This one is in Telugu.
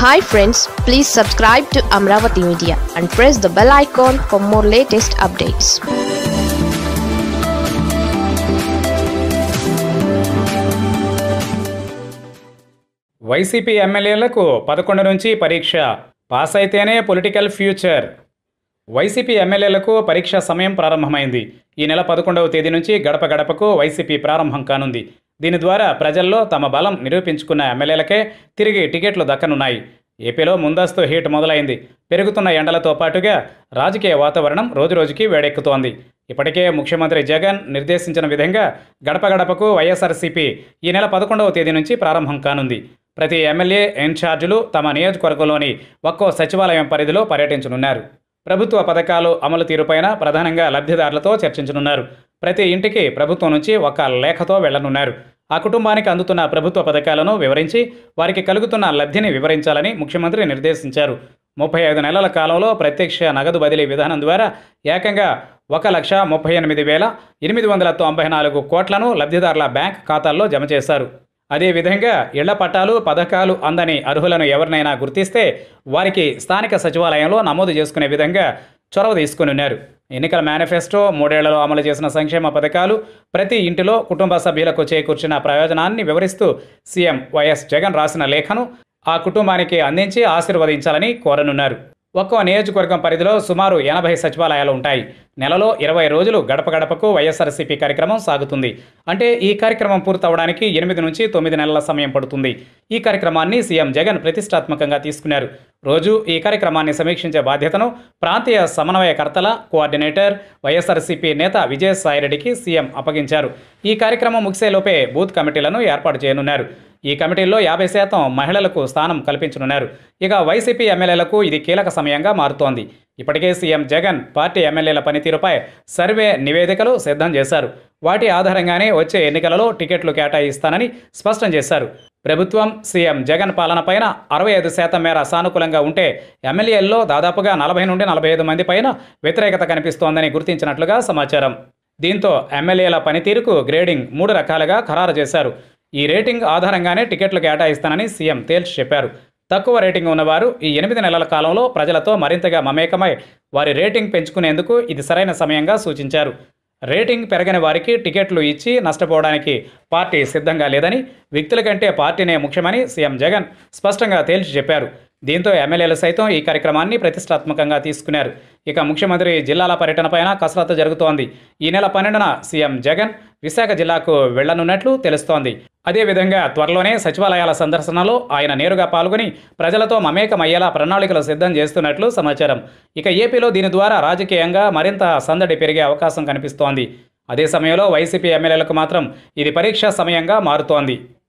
hi friends please subscribe to Amaravati media and press the bell icon for more latest updates YCP ఎమ్మెల్యేలకు పదకొండు నుంచి పరీక్ష పాస్ అయితేనే పొలిటికల్ ఫ్యూచర్ వైసీపీ ఎమ్మెల్యేలకు పరీక్ష సమయం ప్రారంభమైంది ఈ నెల పదకొండవ తేదీ నుంచి గడప గడపకు వైసీపీ ప్రారంభం కానుంది దీని ద్వారా ప్రజల్లో తమ బలం నిరూపించుకున్న ఎమ్మెల్యేలకే తిరిగి టికెట్లు దక్కనున్నాయి ఏపీలో ముందస్తు హీట్ మొదలైంది పెరుగుతున్న ఎండలతో పాటుగా రాజకీయ వాతావరణం రోజురోజుకి వేడెక్కుతోంది ఇప్పటికే ముఖ్యమంత్రి జగన్ నిర్దేశించిన విధంగా గడప గడపకు వైఎస్ఆర్సీపీ ఈ నెల పదకొండవ తేదీ నుంచి ప్రారంభం కానుంది ప్రతి ఎమ్మెల్యే ఇన్ఛార్జీలు తమ నియోజకవర్గంలోని ఒక్కో సచివాలయం పరిధిలో పర్యటించనున్నారు ప్రభుత్వ పథకాలు అమలు తీరుపైన ప్రధానంగా లబ్ధిదారులతో చర్చించనున్నారు ప్రతి ఇంటికి ప్రభుత్వం నుంచి ఒక లేఖతో వెళ్లనున్నారు ఆ కుటుంబానికి అందుతున్న ప్రభుత్వ పథకాలను వివరించి వారికి కలుగుతున్న లబ్ధిని వివరించాలని ముఖ్యమంత్రి నిర్దేశించారు ముప్పై ఐదు నెలల కాలంలో ప్రత్యక్ష నగదు బదిలీ విధానం ద్వారా ఏకంగా ఒక లక్ష ముప్పై ఎనిమిది వేల ఎనిమిది వందల తొంభై నాలుగు కోట్లను లబ్ధిదారుల బ్యాంక్ ఖాతాల్లో జమ చేశారు అదేవిధంగా ఇళ్ల పట్టాలు పథకాలు అందని అర్హులను ఎవరినైనా గుర్తిస్తే వారికి స్థానిక సచివాలయంలో నమోదు చేసుకునే విధంగా చొరవ తీసుకునున్నారు ఎన్నికల మేనిఫెస్టో మూడేళ్లలో అమలు చేసిన సంక్షేమ పథకాలు ప్రతి ఇంటిలో కుటుంబ సభ్యులకు చేకూర్చిన ప్రయోజనాన్ని వివరిస్తూ సీఎం వైఎస్ జగన్ రాసిన లేఖను ఆ కుటుంబానికి అందించి ఆశీర్వదించాలని కోరనున్నారు ఒక్కో నియోజకవర్గం పరిధిలో సుమారు ఎనభై సచివాలయాలు ఉంటాయి నెలలో ఇరవై రోజులు గడప గడపకు వైఎస్ఆర్సీపీ కార్యక్రమం సాగుతుంది అంటే ఈ కార్యక్రమం పూర్తవడానికి ఎనిమిది నుంచి తొమ్మిది నెలల సమయం పడుతుంది ఈ కార్యక్రమాన్ని సీఎం జగన్ ప్రతిష్టాత్మకంగా తీసుకున్నారు రోజు ఈ కార్యక్రమాన్ని సమీక్షించే బాధ్యతను ప్రాంతీయ సమన్వయకర్తల కోఆర్డినేటర్ వైఎస్ఆర్సీపీ నేత విజయసాయిరెడ్డికి సీఎం అప్పగించారు ఈ కార్యక్రమం ముగిసేలోపే బూత్ కమిటీలను ఏర్పాటు చేయనున్నారు ఈ కమిటీల్లో యాభై శాతం మహిళలకు స్థానం కల్పించనున్నారు ఇక వైసీపీ ఎమ్మెల్యేలకు ఇది కీలక సమయంగా మారుతోంది ఇప్పటికే సీఎం జగన్ పార్టీ ఎమ్మెల్యేల పనితీరుపై సర్వే నివేదికలు సిద్ధం చేశారు వాటి ఆధారంగానే వచ్చే ఎన్నికలలో టికెట్లు కేటాయిస్తానని స్పష్టం చేశారు ప్రభుత్వం సీఎం జగన్ పాలనపైన అరవై ఐదు శాతం మేర సానుకూలంగా ఉంటే ఎమ్మెల్యేల్లో దాదాపుగా నలభై నుండి నలభై ఐదు మంది పైన వ్యతిరేకత కనిపిస్తోందని గుర్తించినట్లుగా సమాచారం దీంతో ఎమ్మెల్యేల పనితీరుకు గ్రేడింగ్ మూడు రకాలుగా ఖరారు చేశారు ఈ రేటింగ్ ఆధారంగానే టికెట్లు కేటాయిస్తానని సీఎం తేల్చి చెప్పారు తక్కువ రేటింగ్ ఉన్నవారు ఈ ఎనిమిది నెలల కాలంలో ప్రజలతో మరింతగా మమేకమై వారి రేటింగ్ పెంచుకునేందుకు ఇది సరైన సమయంగా సూచించారు రేటింగ్ పెరగని వారికి టికెట్లు ఇచ్చి నష్టపోవడానికి పార్టీ సిద్ధంగా లేదని వ్యక్తుల కంటే పార్టీనే ముఖ్యమని సీఎం జగన్ స్పష్టంగా తేల్చి చెప్పారు దీంతో ఎమ్మెల్యేలు సైతం ఈ కార్యక్రమాన్ని ప్రతిష్టాత్మకంగా తీసుకున్నారు ఇక ముఖ్యమంత్రి జిల్లాల పర్యటనపైన కసరత్తు జరుగుతోంది ఈ నెల పన్నెండున సీఎం జగన్ విశాఖ జిల్లాకు వెళ్లనున్నట్లు తెలుస్తోంది అదేవిధంగా త్వరలోనే సచివాలయాల సందర్శనలో ఆయన నేరుగా పాల్గొని ప్రజలతో మమేకమయ్యేలా ప్రణాళికలు సిద్ధం చేస్తున్నట్లు సమాచారం ఇక ఏపీలో దీని ద్వారా రాజకీయంగా మరింత సందడి పెరిగే అవకాశం కనిపిస్తోంది అదే సమయంలో వైసీపీ ఎమ్మెల్యేలకు మాత్రం ఇది పరీక్షా సమయంగా మారుతోంది